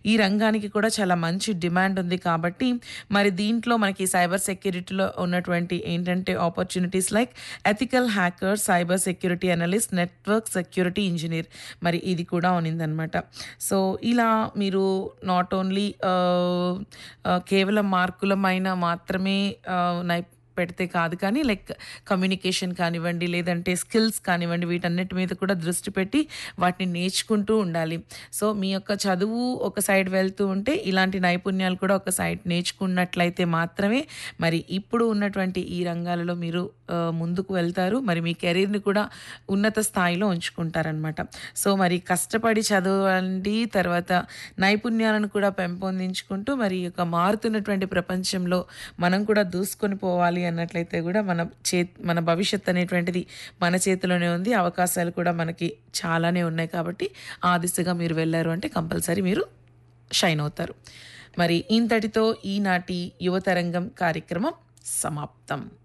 ఈ రంగానికి కూడా చాలా మంచి డిమాండ్ ఉంది కాబట్టి మరి దీంట్లో మనకి సైబర్ సెక్యూరిటీలో ఉన్నటువంటి ఏంటంటే opportunities like ethical hacker cyber security analyst network security engineer మరి ఇది కూడా ఉన్నిందనమాట సో ఇలా మీరు నాట్ ఓన్లీ కేవలం మార్కులమైన మాత్రమే ఆ, నై పెడితే కాదు కానీ లైక్ కమ్యూనికేషన్ కానివ్వండి లేదంటే స్కిల్స్ కానివ్వండి వీటన్నిటి మీద కూడా దృష్టి పెట్టి వాటిని నేర్చుకుంటూ ఉండాలి సో మీ యొక్క చదువు ఒక సైడ్ వెళ్తూ ఉంటే ఇలాంటి నైపుణ్యాలు కూడా ఒక సైడ్ నేర్చుకున్నట్లయితే మాత్రమే మరి ఇప్పుడు ఉన్నటువంటి ఈ రంగాలలో మీరు ఆ, ముందుకు వెళ్తారు మరి మీ కెరీర్ని కూడా ఉన్నత స్థాయిలో ఉంచుకుంటారనమాట సో మరి కష్టపడి చదవండి తర్వాత నైపుణ్యాలను కూడా పెంపొందించుకుంటూ మరి ఈ యొక్క మారుతున్నటువంటి ప్రపంచంలో మనం కూడా దూసుకొని పోవాలి అన్నట్లయితే కూడా మన చే మన భవిష్యత్ అనేటువంటిది మన చేతిలోనే ఉంది అవకాశాలు కూడా మనకి చాలానే ఉన్నాయి కాబట్టి ఆ దిశగా మీరు వెళ్ళారు అంటే కంపల్సరీ మీరు షైన్ అవుతారు మరి ఇంతటితో ఈనాటి యువతరంగం కార్యక్రమం సమాప్తం